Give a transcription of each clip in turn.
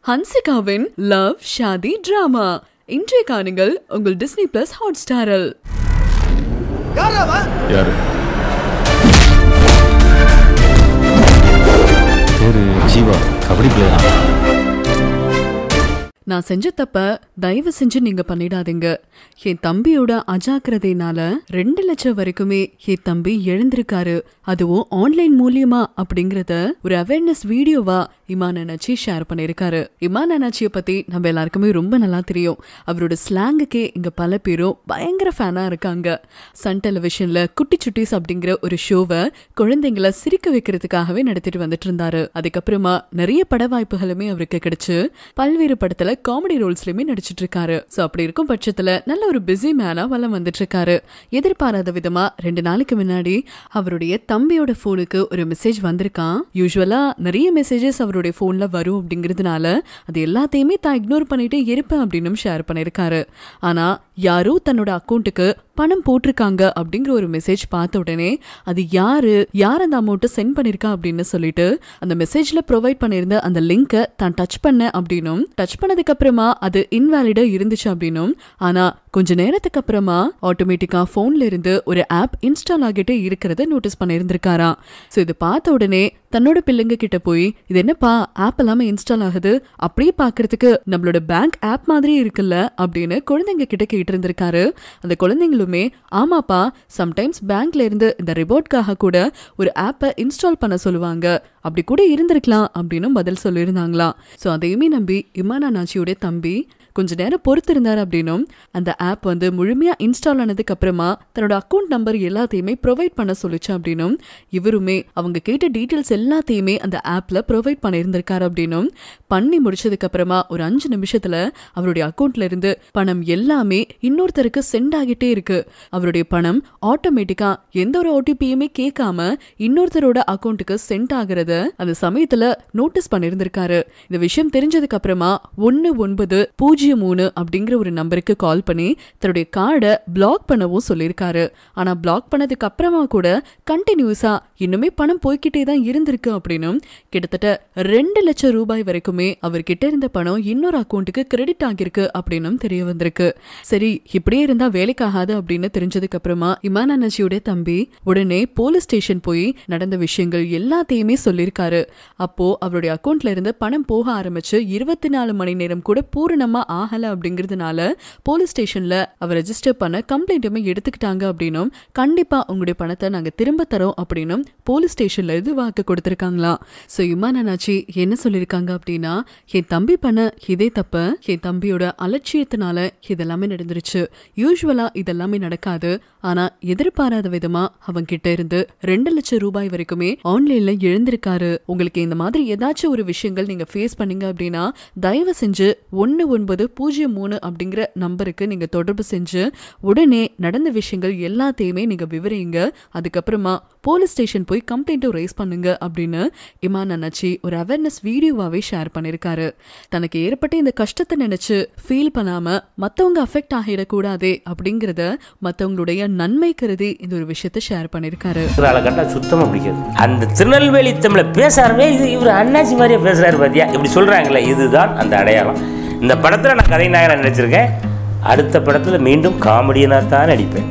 ஹன்சிகாவின் love shaadi drama இன்றைய காணுங்கள் உங்கள் டிஸ்னி பிளஸ் ஹாட் ஸ்டாரில் யாரு பேரு ஜீவா கபடி பிளேயரா நான் செஞ்ச தப்ப தயவு செஞ்சு நீங்க பண்ணிடாதீங்க என் தம்பியோட அஜாக்கிரதையினால ரெண்டு லட்சம் வரைக்குமே என் தம்பி எழுந்திருக்காரு அதுவும் ஆன்லைன் மூலியமா அப்படிங்கறத ஒரு அவேர்னஸ் வீடியோவா இமான் அண்ணாச்சி ஷேர் பண்ணிருக்காரு இமான் அண்ணாச்சிய பத்தி நம்ம எல்லாருக்குமே ரொம்ப நல்லா தெரியும் அவரோட ஸ்லாங்குக்கே இங்க பல பேரும் பயங்கர ஃபேனா இருக்காங்க சன் டெலிவிஷன்ல குட்டி சுட்டிஸ் அப்படிங்கிற ஒரு ஷோவை குழந்தைங்களை சிரிக்க வைக்கிறதுக்காகவே நடத்திட்டு வந்துட்டு இருந்தாரு அதுக்கப்புறமா நிறைய பட வாய்ப்புகளுமே அவருக்கு கிடைச்சு பல்வேறு படத்துல காமெடி ரோல்ஸ்லயுமே நடிச்சிட்டு இருக்காரு சோ அப்படி இருக்கும் பட்சத்துல நல்ல ஒரு பிஸி மேனா வலம் வந்துட்டு இருக்காரு எதிர்பாராத விதமா ரெண்டு நாளைக்கு முன்னாடி அவருடைய தம்பியோட போனுக்கு ஒரு மெசேஜ் வந்திருக்கான் யூஸ்வலா நிறைய மெசேஜஸ் அவருடைய போன்ல வரும் அப்படிங்கிறதுனால அது எல்லாத்தையுமே தான் இக்னோர் பண்ணிட்டு இருப்பேன் அப்படின்னு ஷேர் பண்ணிருக்காரு ஆனா யாரோ தன்னோட அக்கௌண்ட்டுக்கு பணம் போட்டிருக்காங்க அப்படிங்கிற ஒரு மெசேஜ் பார்த்த உடனே அது யாரு யார் அந்த அமௌண்ட்டை சென்ட் பண்ணிருக்கா அப்படின்னு சொல்லிட்டு அந்த மெசேஜ்ல ப்ரொவைட் பண்ணியிருந்த அந்த லிங்கை தான் டச் பண்ண அப்படின்னும் டச் பண்ணதுக்கு அப்புறமா அது இன்வாலிடா இருந்துச்சு அப்படின்னும் ஆனா கொஞ்ச நேரத்துக்கு அப்புறமா ஆட்டோமேட்டிக்கா போன்ல இருந்து ஒரு ஆப் இன்ஸ்டால் ஆகிட்டே இருக்கிறத நோட்டீஸ் பண்ணியிருந்திருக்காராம் ஸோ இது பார்த்த உடனே தன்னோட பிள்ளைங்க கிட்ட போய் இது என்னப்பா ஆப் எல்லாமே இன்ஸ்டால் ஆகுது அப்படியே பார்க்கிறதுக்கு நம்மளோட பேங்க் ஆப் மாதிரி இருக்குல்ல அப்படின்னு குழந்தைங்க கிட்ட கேட்டு இருந்திருக்காரு அந்த குழந்தைங்களுமே ஆமாப்பா சம்டைம்ஸ் பேங்க்ல இருந்து இந்த ரிபோர்ட்காக கூட ஒரு ஆப்பை இன்ஸ்டால் பண்ண சொல்லுவாங்க அப்படி கூட இருந்திருக்கலாம் அப்படின்னு பதில் சொல்லியிருந்தாங்களாம் ஸோ அதையுமே நம்பி இமானா நாச்சியோட தம்பி கொஞ்ச நேரம் பொறுத்திருந்தார் அப்படின்னும் அந்த ஆப் வந்து முழுமையா இன்ஸ்டால் ஆனதுக்கு அப்புறமா தன்னோட அக்கௌண்ட் நம்பர் எல்லாத்தையுமே ப்ரொவைட் பண்ண சொல்லுச்சு அப்படின்னும் இவருமே அவங்க கேட்ட டீட்டெயில்ஸ் எல்லாத்தையுமே அந்த ஆப்ல ப்ரொவைட் பண்ணியிருந்திருக்காரு அப்படின்னும் பண்ணி முடிச்சதுக்கு அப்புறமா ஒரு அஞ்சு நிமிஷத்துல அவருடைய அக்கௌண்ட்ல இருந்து பணம் எல்லாமே இன்னொருத்தருக்கு சென்ட் ஆகிட்டே இருக்கு அவருடைய பணம் ஆட்டோமேட்டிக்கா எந்த ஒரு ஓடிபியுமே கேட்காம இன்னொருத்தரோட அக்கௌண்ட்டுக்கு சென்ட் ஆகுறத அந்த சமயத்துல நோட்டீஸ் பண்ணியிருந்திருக்காரு இந்த விஷயம் தெரிஞ்சதுக்கு அப்புறமா ஒன்னு ஒன்பது பூஜ்ஜியம் மூணு அப்படிங்கிற ஒரு நம்பருக்கு கால் பண்ணி தன்னுடைய கார்டை பிளாக் பண்ணவும் சொல்லியிருக்காரு ஆனா பிளாக் பண்ணதுக்கு அப்புறமா கூட கண்டினியூஸா இன்னுமே பணம் போய்கிட்டே தான் இருந்திருக்கு அப்படின்னும் கிட்டத்தட்ட ரெண்டு லட்சம் ரூபாய் வரைக்குமே அவர்கிட்ட இருந்த பணம் இன்னொரு அக்கௌண்ட்டுக்கு கிரெடிட் ஆகியிருக்கு அப்படின்னும் தெரிய வந்திருக்கு சரி இப்படியே இருந்தா வேலைக்காகாது அப்படின்னு தெரிஞ்சதுக்கு அப்புறமா இமான் அண்ணாச்சியோட தம்பி உடனே போலீஸ் ஸ்டேஷன் போய் நடந்த விஷயங்கள் எல்லாத்தையுமே சொல்லியிருக்காரு அப்போ அவருடைய அக்கௌண்ட்ல இருந்து பணம் போக ஆரம்பிச்சு இருபத்தி நாலு மணி நேரம் கூட பூரணமா ஆகல அப்படிங்கிறதுனால போலீஸ் ஸ்டேஷன்ல அவர் ரெஜிஸ்டர் பண்ண கம்ப்ளைண்ட்டுமே எடுத்துக்கிட்டாங்க அப்படின்னும் கண்டிப்பா உங்களுடைய பணத்தை நாங்க திரும்ப தரோம் அப்படின்னும் போலீஸ் ஸ்டேஷன்ல இது வாக்கு கொடுத்திருக்காங்களாம் சோ இமான் அண்ணாச்சி என்ன சொல்லியிருக்காங்க அப்படின்னா என் தம்பி பண்ண இதே தப்ப என் தம்பியோட அலட்சியத்தினால இதெல்லாமே நடந்துருச்சு யூஸ்வலா இதெல்லாமே நடக்காது ஆனா எதிர்பாராத விதமா அவங்க கிட்ட இருந்து ரெண்டு லட்சம் ரூபாய் வரைக்குமே ஆன்லைன்ல எழுந்திருக்காரு உங்களுக்கு இந்த மாதிரி ஏதாச்சும் ஒரு விஷயங்கள் நீங்க ஃபேஸ் பண்ணீங்க அப்படின்னா தயவு செஞ்சு ஒன்னு ஒன்பது பூஜ்ஜியம் மூணு அப்படிங்கிற நம்பருக்கு நீங்க தொடர்பு செஞ்சு உடனே நடந்த விஷயங்கள் எல்லாத்தையுமே நீங்க விவரிங்க அதுக்கப்புறமா போலீஸ் ஸ்டேஷன் போய் கம்ப்ளைண்ட்டும் ரைஸ் பண்ணுங்க அப்படின்னு இமான் அண்ணாச்சி ஒரு அவேர்னஸ் வீடியோவாவே ஷேர் பண்ணிருக்காரு தனக்கு ஏற்பட்ட இந்த கஷ்டத்தை நினைச்சு ஃபீல் பண்ணாம மத்தவங்க அஃபெக்ட் ஆகிடக்கூடாதே அப்படிங்கறத மத்தவங்களுடைய நன்மை கருதி இந்த ஒரு விஷயத்த ஷேர் பண்ணிருக்காரு ஆளை கண்டா சுத்தமாக பிடிக்காது அந்த திருநெல்வேலி தமிழை பேச ஆரம்பே இது இவர் அண்ணாச்சி மாதிரியே பேசுறாரு பாத்தியா இப்படி சொல்றாங்களே இதுதான் அந்த அடையாளம் இந்த படத்தில் நான் கதைநாயகனாக நடிச்சிருக்கேன் அடுத்த படத்தில் மீண்டும் காமெடியனாக தான் நடிப்பேன்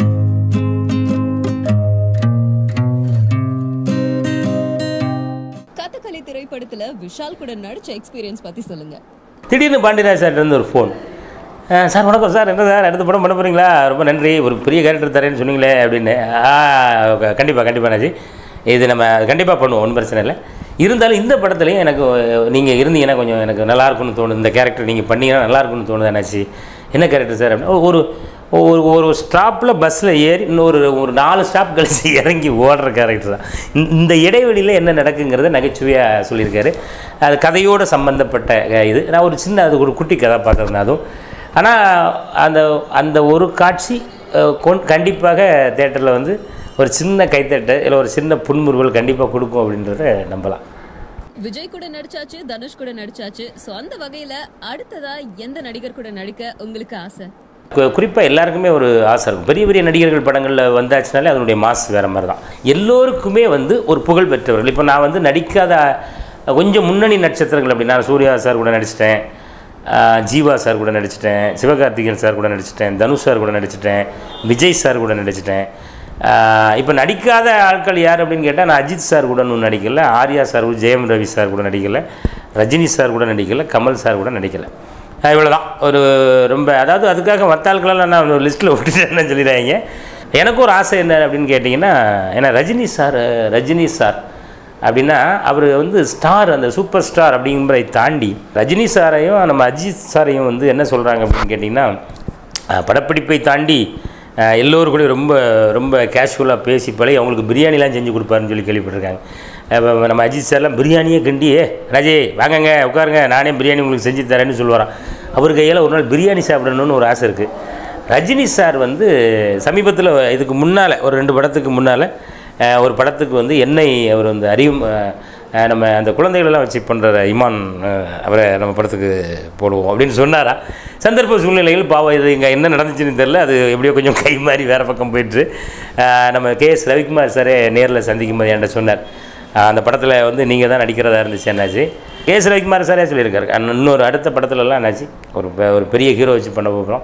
கதகளி திரைப்படத்துல விஷால் கூட நடிச்ச எக்ஸ்பீரியன்ஸ் பத்தி சொல்லுங்க திடீர்னு பாண்டியராஜ் சார்ட்ட இருந்து ஒரு ஃபோன் சார் வணக்கம் சார் என்ன சார் அடுத்த படம் பண்ண போகிறீங்களா ரொம்ப நன்றி ஒரு பெரிய கேரக்டர் தரேன்னு சொன்னீங்களே அப்படின்னு ஆ கண்டிப்பாக கண்டிப்பாக நாஜி இது நம்ம கண்டிப்பாக பண்ணுவோம் ஒன்றும் பிரச்சனை இல்லை இருந்தாலும் இந்த படத்துலையும் எனக்கு நீங்கள் இருந்தீங்கன்னா கொஞ்சம் எனக்கு நல்லா இருக்கும்னு தோணுது இந்த கேரக்டர் நீங்கள் பண்ணீங்கன்னா நல்லா இருக்கும்னு தோணுது என்னாச்சு என்ன கேரக்டர் சார் அப்படின்னா ஒரு ஒரு ஒரு ஸ்டாப்பில் பஸ்ஸில் ஏறி இன்னொரு ஒரு நாலு ஸ்டாப் கழிச்சு இறங்கி ஓடுற கேரக்டர் தான் இந்த- இந்த இடைவெளியில் என்ன நடக்குங்கிறத நகைச்சுவையாக சொல்லியிருக்காரு அது கதையோடு சம்மந்தப்பட்ட அஹ், இது நான் ஒரு சின்ன அது ஒரு குட்டி கதாபாத்திரம் தான் அதுவும் ஆனால் அந்த அந்த ஒரு காட்சி அஹ், கொண் கண்டிப்பாக தேட்டரில் வந்து ஒரு சின்ன கைத்தட்டு இல்லை ஒரு சின்ன புன்முறுவல் கண்டிப்பாக கொடுக்கும் அப்படின்றத நம்பலாம் விஜய் கூட நடிச்சாச்சு தனுஷ் கூட நடிச்சாச்சு சோ அந்த வகையில அடுத்ததா எந்த நடிகர் கூட நடிக்க உங்களுக்கு ஆசை குறிப்பாக எல்லாருக்குமே ஒரு ஆசை இருக்கும் பெரிய பெரிய நடிகர்கள் படங்களில் வந்தாச்சுனாலே அதனுடைய மாஸ் வேறு மாதிரி தான் எல்லோருக்குமே வந்து ஒரு புகழ் பெற்றவர்கள் இப்போ நான் வந்து நடிக்காத கொஞ்சம் முன்னணி நட்சத்திரங்கள் அப்படின்னா சூர்யா சார் கூட நடிச்சிட்டேன் ஆஹ் ஜீவா சார் கூட நடிச்சிட்டேன் சிவகார்த்திகேயன் சார் கூட நடிச்சிட்டேன் தனுஷ் சார் கூட நடிச்சிட்டேன் விஜய் சார் கூட நடிச்சிட்டேன் இப்போ நடிக்காத ஆட்கள் யார் அப்படின்னு கேட்டால் நான் அஜித் சார் கூட இன்னும் நடிக்கல ஆர்யா சார் கூட ஜெயம் ரவி சார் கூட நடிக்கல ரஜினி சார் கூட நடிக்கல கமல் சார் கூட நடிக்கல இவ்வளோ தான் ஒரு ரொம்ப அதாவது அதுக்காக மற்ற ஆட்களெல்லாம் நான் ஒரு லிஸ்ட்டில் விட்டுட்டேன்னு சொல்லிடுறாங்க எனக்கு ஒரு ஆசை என்ன அப்படின்னு கேட்டிங்கன்னா ஏன்னா ரஜினி சார் ரஜினி சார் அப்படின்னா அவர் வந்து ஸ்டார் அந்த சூப்பர் ஸ்டார் அப்படிங்கிறதை தாண்டி ரஜினி சாரையும் நம்ம அஜித் சாரையும் வந்து என்ன சொல்கிறாங்க அப்படின்னு கேட்டிங்கன்னா அஹ், படப்பிடிப்பை தாண்டி அஹ், எல்லோரும் கூட ரொம்ப ரொம்ப கேஷுவலாக பேசி பழகி அவங்களுக்கு பிரியாணிலாம் செஞ்சு கொடுப்பாருன்னு சொல்லி கேள்விப்பட்டிருக்காங்க அப்ப நம்ம அஜித் சார்லாம் பிரியாணியே கிண்டியே ராஜே வாங்கங்க உட்காருங்க நானே பிரியாணி உங்களுக்கு செஞ்சு தரேன்னு சொல்லுவாராம் அவர் கையால் ஒரு நாள் பிரியாணி சாப்பிடணும்னு ஒரு ஆசை இருக்குது ரஜினி சார் வந்து சமீபத்தில் இதுக்கு முன்னால் ஒரு ரெண்டு படத்துக்கு முன்னால் ஒரு படத்துக்கு வந்து என்னை அவர் வந்து அறிவும் அஹ், அஹ், நம்ம அந்த குழந்தைகளெல்லாம் வச்சு பண்ணுற இமான் அஹ், அவரை நம்ம படத்துக்கு போடுவோம் அப்படின்னு சொன்னாரா சந்தர்ப்ப சூழ்நிலைகள் பாவம் இது இங்கே என்ன நடந்துச்சுன்னு தெரில அது எப்படியோ கொஞ்சம் கை மாறி வேறு பக்கம் போயிட்டு அஹ், நம்ம கே எஸ் ரவிக்குமார் சாரே நேரில் சந்திக்கும் போது என்கிட்ட சொன்னார் அஹ், அந்த படத்தில் வந்து நீங்கள் தான் நடிக்கிறதா இருந்துச்சு என்னாச்சு கே எஸ் ரவிக்குமார் சாரே சொல்லியிருக்காரு அண்ணா, இன்னொரு அடுத்த படத்துலலாம் என்னாச்சு ஒரு பெ- ஒரு பெரிய ஹீரோ வச்சு பண்ண போகிறோம்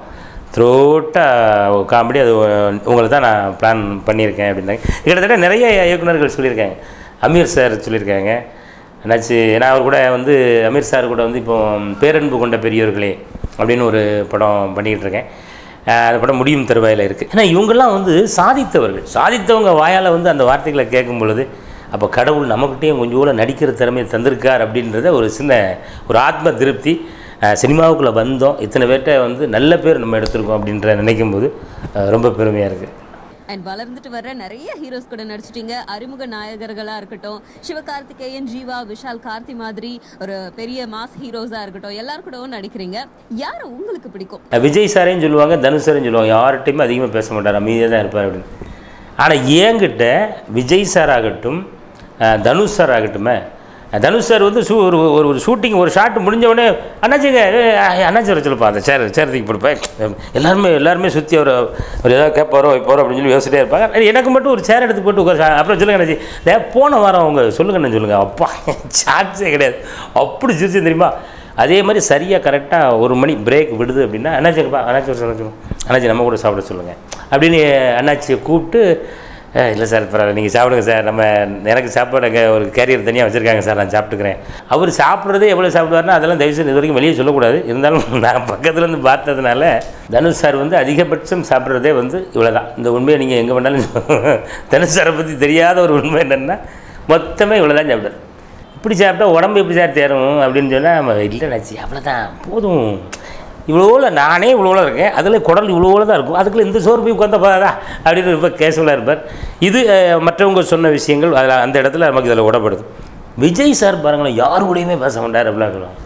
த்ரோட்டாக காமெடி அது உங்களை தான் நான் பிளான் பண்ணியிருக்கேன் அப்படின்னாங்க கிட்டத்தட்ட நிறைய இயக்குனர்கள் சொல்லியிருக்காங்க அமீர் சார் சொல்லியிருக்காங்க என்னாச்சு ஏன்னா அவர் கூட வந்து அமீர் சார் கூட வந்து இப்போ பேரன்பு கொண்ட பெரியவர்களே அப்படின்னு ஒரு படம் பண்ணிக்கிட்டு இருக்கேன் அஹ் அந்த படம் முடியும் தருவாயில் இருக்குது ஏன்னா இவங்கெல்லாம் வந்து சாதித்தவர்கள் சாதித்தவங்க வாயால் வந்து அந்த வார்த்தைகளை கேட்கும் பொழுது அப்போ கடவுள் நம்மக்கிட்டேயும் கொஞ்சம் கூட நடிக்கிற திறமையை தந்திருக்கார் அப்படின்றத ஒரு சின்ன ஒரு ஆத்ம திருப்தி அஹ் சினிமாவுக்குள்ளே வந்தோம் இத்தனை பேர்கிட்ட வந்து நல்ல பேர் நம்ம எடுத்திருக்கோம் அப்படின்ற நினைக்கும் போது அஹ் ரொம்ப பெருமையாக இருக்குது அண்ட் வளர்ந்துட்டு வர்ற நிறைய ஹீரோஸ் கூட நடிச்சிட்டீங்க அறிமுக நாயகர்களா இருக்கட்டும் சிவகார்த்திகேயன் ஜீவா விஷால் கார்த்தி மாதிரி ஒரு பெரிய மாஸ் ஹீரோஸா இருக்கட்டும் எல்லாரும் கூடவும் நடிக்கிறீங்க யார உங்களுக்கு பிடிக்கும் விஜய் சாரையும் சொல்லுவாங்க தனுஷ் சாரையும் சொல்லுவாங்க யார்கிட்டையுமே அதிகமாக பேச மாட்டார் அமைதியாக தான் இருப்பார் அப்படின்னு ஆனால் என்கிட்ட விஜய் சார் ஆகட்டும் அஹ், தனுஷ் சார் ஆகட்டுமே அஹ், தனுஷ் சார் வந்து ஷூ ஒரு ஒரு ஒரு ஷூட்டிங் ஒரு ஷாட் முடிஞ்ச உடனே அண்ணாச்சிங்க ஏய், அண்ணாச்சி வர சொல்லுப்பா அந்த சேர் சேர் தூக்கி போடுப்பேன் எல்லாருமே எல்லாருமே சுற்றி அவர் ஒரு ஏதாவது கேட்பாரோ வைப்பாரோ அப்படின்னு சொல்லி யோசிச்சிட்டே இருப்பாங்க அது எனக்கு மட்டும் ஒரு சேர் எடுத்து போட்டு உட்கார அப்புறம் சொல்லுங்க அண்ணாச்சி "டே, போன வாரம் அவங்க சொல்லுங்கன்னு சொல்லுங்க அப்பா சான்ஸே கிடையாது அப்படி சிரிச்சு தெரியுமா அதே மாதிரி சரியாக கரெக்டாக ஒரு மணி பிரேக் விடுது அப்படின்னா அண்ணாச்சி இருப்பா அண்ணாச்சி ஒரு சொல்ல சொல்லுங்க அண்ணாச்சி நம்ம கூட சாப்பிட சொல்லுங்கள் அப்படின்னு அண்ணாச்சியை கூப்பிட்டு "அஹ், இல்லை சார் பரவாயில்ல நீங்கள் சாப்பிடுங்க சார் நம்ம எனக்கு சாப்பாடு அங்கே ஒரு கேரியர் தனியாக வச்சுருக்காங்க சார் நான் சாப்பிட்டுக்கிறேன் அவர் சாப்பிட்றதே எவ்வளோ சாப்பிடுவாருன்னா அதெல்லாம் தயவு செய்து இது வரைக்கும் வெளியே சொல்லக்கூடாது இருந்தாலும் நான் பக்கத்துல இருந்து பார்த்ததுனால தனுஷ் சார் வந்து அதிகபட்சம் சாப்பிட்றதே வந்து இவ்வளோ தான் இந்த உண்மையை நீங்கள் எங்கே வேணாலும் தனுஷ் சாரை பற்றி தெரியாத ஒரு உண்மை என்னென்னா மொத்தமே இவ்வளோ தான் சாப்பிட்டார் இப்படி சாப்பிட்டா உடம்பு எப்படி சார் தேரும் அப்படின்னு சொன்னால் நம்ம இல்லை நச்சு அவ்வளோதான் போதும் இவ்வளோல நானே இவ்வளோல இருக்கேன் அதில் குடல் இவ்வளோல தான் இருக்கும் அதுக்குள்ள இந்த சோறு போய் உட்காந்த போதாதா அப்படின்னு ரொம்ப கேஷுவலாக இருப்பார் இது அஹ், மற்றவங்க சொன்ன விஷயங்கள் அதில் அந்த இடத்துல நமக்கு இதில் உடப்படுது விஜய் சார் பாருங்களேன் யார் கூடயுமே பேச மாட்டார் அப்படிலாம் சொல்லுவாங்க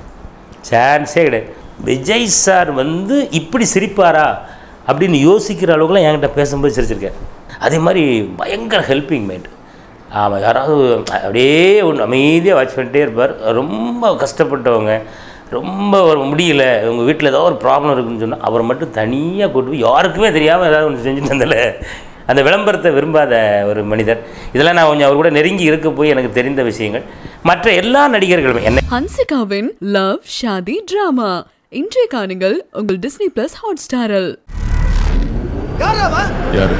சான்ஸே கிடையாது விஜய் சார் வந்து இப்படி சிரிப்பாரா அப்படின்னு யோசிக்கிற அளவுக்குலாம் என்கிட்ட பேசும்போது சிரிச்சிருக்காரு அதே மாதிரி பயங்கர ஹெல்பிங் மைண்ட் ஆமாம் யாராவது அப்படியே ஒன்று அமைதியாக வாட்ச் பண்ணிட்டே இருப்பார் ரொம்ப கஷ்டப்பட்டவங்க ரொம்ப ஒரு முடியல உங்கள் வீட்டில் ஏதோ ஒரு ப்ராப்ளம் இருக்குன்னு சொன்னால் அவரை மட்டும் தனியாக கூட்டு போய் யாருக்குமே தெரியாமல் ஏதாவது ஒன்று செஞ்சுட்டு வந்தல அந்த விளம்பரத்தை விரும்பாத ஒரு மனிதர் இதெல்லாம் நான் கொஞ்சம் அவர் கூட நெருங்கி இருக்க போய் எனக்கு தெரிந்த விஷயங்கள் மற்ற எல்லா நடிகர்களுமே என்ன ஹன்சிகாவின் லவ் ஷாதி டிராமா இன்றைய காணுங்கள் உங்கள் டிஸ்னி பிளஸ் ஹாட் ஸ்டாரில் யாரு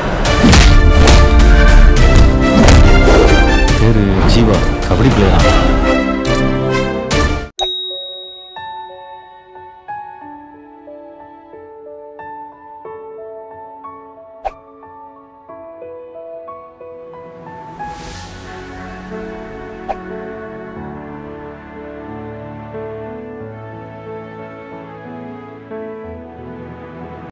பேரு ஜீவா கபடி பிளேயரா